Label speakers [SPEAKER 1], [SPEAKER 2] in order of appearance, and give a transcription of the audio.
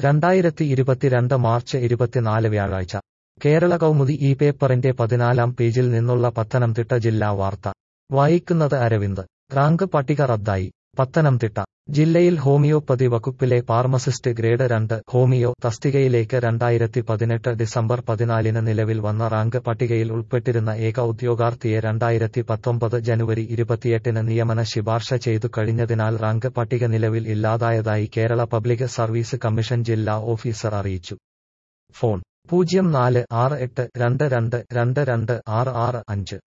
[SPEAKER 1] രണ്ടായിരത്തി ഇരുപത്തിരണ്ട് മാർച്ച് ഇരുപത്തിനാല് വ്യാഴാഴ്ച കേരള കൗമുദി ഈ പേപ്പറിന്റെ പതിനാലാം പേജിൽ നിന്നുള്ള പത്തനംതിട്ട ജില്ലാ വാർത്ത വായിക്കുന്നത് അരവിന്ദ് റാങ്ക് പട്ടിക റദ്ദായി പത്തനംതിട്ട ജില്ലയിൽ ഹോമിയോപ്പതി വകുപ്പിലെ ഫാർമസിസ്റ്റ് ഗ്രേഡ് രണ്ട് ഹോമിയോ തസ്തികയിലേക്ക് രണ്ടായിരത്തി പതിനെട്ട് ഡിസംബർ പതിനാലിന് നിലവിൽ വന്ന റാങ്ക് പട്ടികയിൽ ഉൾപ്പെട്ടിരുന്ന ഏക ഉദ്യോഗാർത്ഥിയെ രണ്ടായിരത്തി പത്തൊമ്പത് ജനുവരി ഇരുപത്തിയെട്ടിന് നിയമന ശിപാർശ ചെയ്തു കഴിഞ്ഞതിനാൽ റാങ്ക് പട്ടിക നിലവിൽ ഇല്ലാതായതായി കേരള പബ്ലിക് സർവീസ് കമ്മീഷൻ ജില്ലാ ഓഫീസർ അറിയിച്ചു ഫോൺ പൂജ്യം നാല് ആറ് എട്ട് രണ്ട് രണ്ട് രണ്ട് രണ്ട് ആറ് ആറ് അഞ്ച്